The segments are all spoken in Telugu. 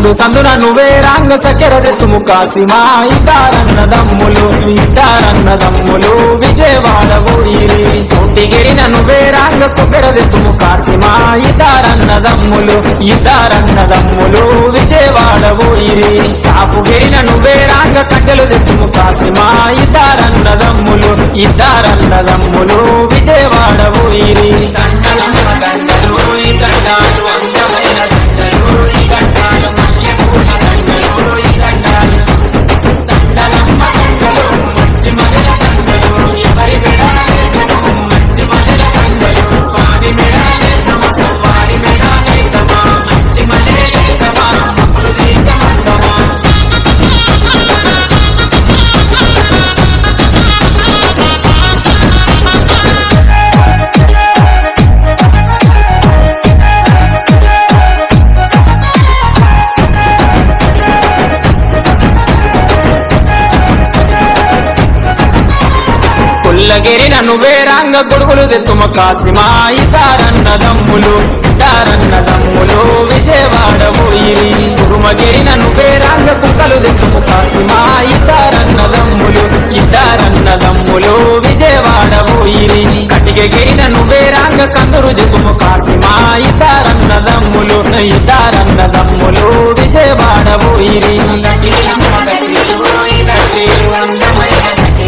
సందు సందున నువ్వే రాంగ సకెర దెత్తుము కాసిమా ఇతారన్నదమ్ములు ఇతారన్నదమ్ములు విజయవాడ ఊరిరి కోటిగిరిన నువ్వే రాంగ కుబెర దెత్తుము కాసిమా ఇతారన్నదమ్ములు ఇతారన్నదమ్ములు విజయవాడ ఊరిరి కాపుగిరిన నువ్వే రాంగ కట్టెలు దెత్తుము కాసిమా ఇతారన్నదమ్ములు ఇతారన్నదమ్ములు విజయవాడ ఊరిరి దండలమ్మ దండలు ఈ దండాలు అందమైన దండలు ఈ దండాలు మల్లెపూల దండలు ఈ దండాలు దండలమ్మ దండలు మంచి మల్లెల దండలు ఎవరి మెడాలేదము మంచి మల్లెల దండలు స్వామి మెడాలేదమ సవారి మెడాలేదమ మంచి మల్లెలేదమ అప్పుడు తీర్చమందమా పుల్లగిరిన నువ్వే రంగ గొడుగులు తెత్తుమ కాసిమా ఇతారన్నదమ్ములు ఇతారన్నదమ్ములు విజయవాడ ఊయిరి కురుమగిరిన నువ్వే రంగ కుక్కలు తెత్తుము కాసిమా ఇతారన్నదమ్ములు ఇతారన్నదమ్ములు విజయవాడ ఊయిరి కటిగగిరిన నువ్వే రంగ కందురు జతుము కాసిమా ఇతారన్నదమ్ములు ఇతారన్నదమ్ములు విజయవాడ ఊయిరి అందమైన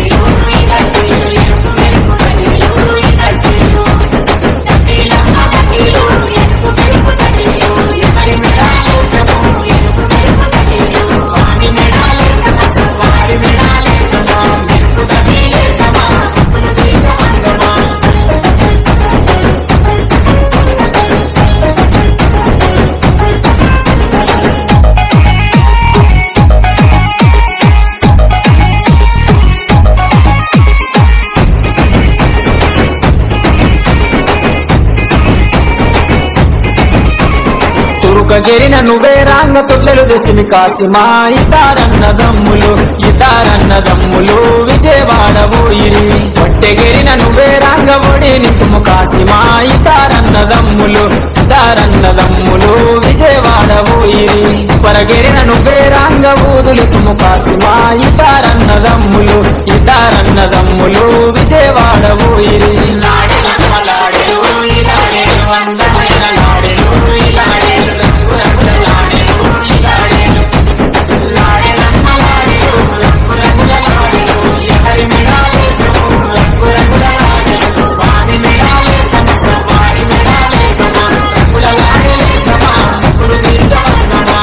తురుకగిరిన నువ్వే రాంగ తొట్టెలు తెస్తిమి కాసిమా ఇతారన్నదమ్ములు ఇతారన్నదమ్ములు విజయవాడ ఊయిరి పొట్టెగిరిన నువ్వే రాంగ ఒడి నింతుము కాసిమా ఇతారన్నదమ్ములు ఇతారన్నదమ్ములు విజయవాడ ఊయిరి పరగిరిన నువ్వే రాంగ ఊదులితుము కాసిమా ఇతారన్నదమ్ములు ఇతారన్నదమ్ములు విజయవాడ ఊయిరి లాడెలమ్మ లాడెలు ఈ లాడెలు అందమైన లాడెలు ఈ లాడెలు రంగు రంగుల లాడెలు ఈ లాడెలు లాడెలమ్మ లాడెలు రంగు రంగుల లాడెలు ఎవరి మెడాలేదము రంగు రంగుల లాడెలు స్వామి మెడాలేదమ సవారి మెడాలేదమ రంగుల లాడెలేదమ ముగ్గురు తీర్చవద్దమా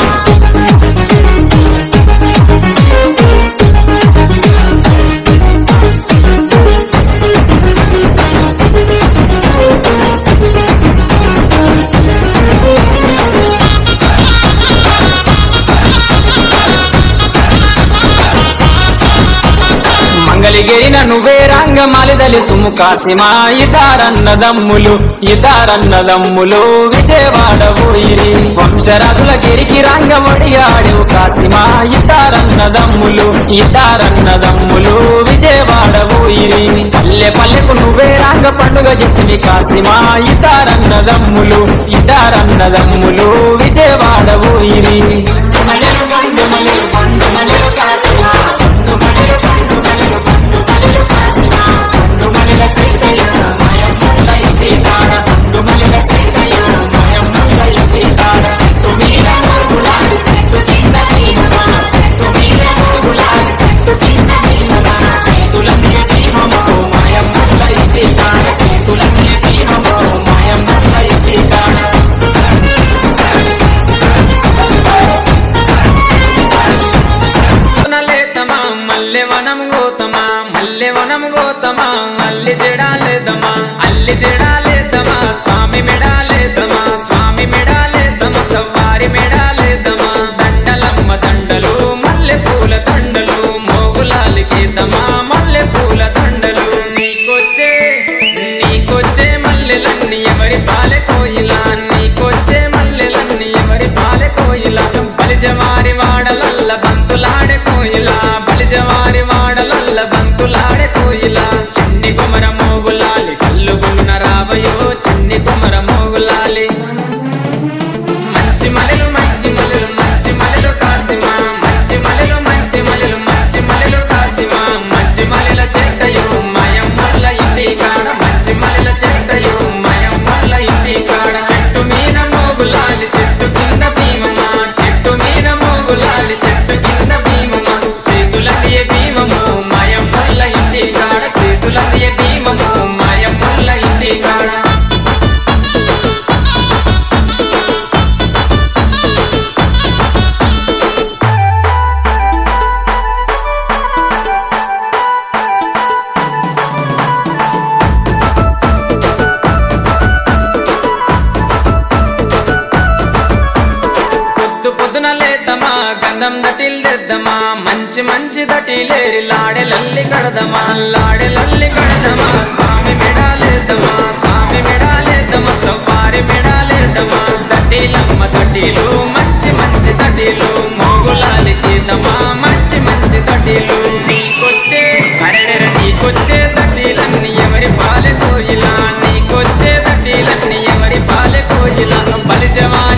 మంగళగిరిన నువ్వే రంగమాలిదలి తుము కాసిమా ఇదారన్నదమ్ములు ఇదారన్నదమ్ములు విజయవాడ ఊయిరి వంశరాజుల గిరికి రంగమడి ఆడెవు కాసిమా ఇదారన్నదమ్ములు ఇదారన్నదమ్ములు విజయవాడ ఊయిరి పల్లె పల్లెకు నువ్వే రంగ పండుగ చేసివి కాసిమా ఇదారన్నదమ్ములు ఇదారన్నదమ్ములు విజయవాడ ఊయిరి మల్లెలు పండు మల్లెలు పండు మల్లెలు కాసిమా పండు మల్లెలు పండు మల్లెలు పండు మల్లెలు కాసిమా పండు మల్లెల చెట్టయ్య మాయం ముల్ల ఇంటి కాడ పండు మల్లెల చెట్టయ్య మాయం ముల్ల ఇంటి కాడ చెట్టు మీద మోగులాడు చెట్టు కింద భీమమా చెట్టు మీద మోగులాడు చెట్టు కింద భీమమా చేతులన్నీ భీమమో మాయం ముల్ల ఇంటి కాడ చేతులన్నీ భీమమో మాయం ముల్ల ఇంటి కాడ లేతమా మల్లె వనం గోతమా మల్లె వనం గోతమా అల్లి జడాలేదమా అల్లి జడాలేదమా స్వామి మెడాలేదమా స్వామి మెడాలేదమా సవ్వారి మెడాలేదమా దండలమ్మ దండలు మల్లె పూల దండలు మోగులాలికేదమా మల్లె పూల దండలు నీకొచ్చే నీకొచ్చే మల్లెలన్నీ ఎవరి పాలె కోయిలా నీకొచ్చే మల్లెలన్నీ ఎవరి పాలె కోయిలా బలిజవారి వాడలల్ల బంతులాడే కోయిలా బలిజవారి వాడలల్ల బంతులాడే కోయిలా చిన్ని కుమర మోగులాలి కళ్ళు గున్న రావయో చిన్ని కుమర మోగులాలి మంచి మలలు మంచి మలలు మంచి మలలు అందం దటిల్ తెద్దమా మంచి మంచి దటిలేరి లాడే లల్లి కడదమా లాడే లల్లి కడదమా స్వామి మెడాలేద్దమా స్వామి మెడాలేద్దమా సవ్వారి మెడాలేద్దమా దటిలమ్మ దటిలు మంచి మంచి దటిలు మోగులాలికిద్దమా మంచి మంచి దటిలు నీకొచ్చే అరెడెర నీకొచ్చే దటిలన్నీ ఎవరి పాలె కోయిలా నీకొచ్చే దటిలన్నీ ఎవరి పాలె కోయిలా బలిజవా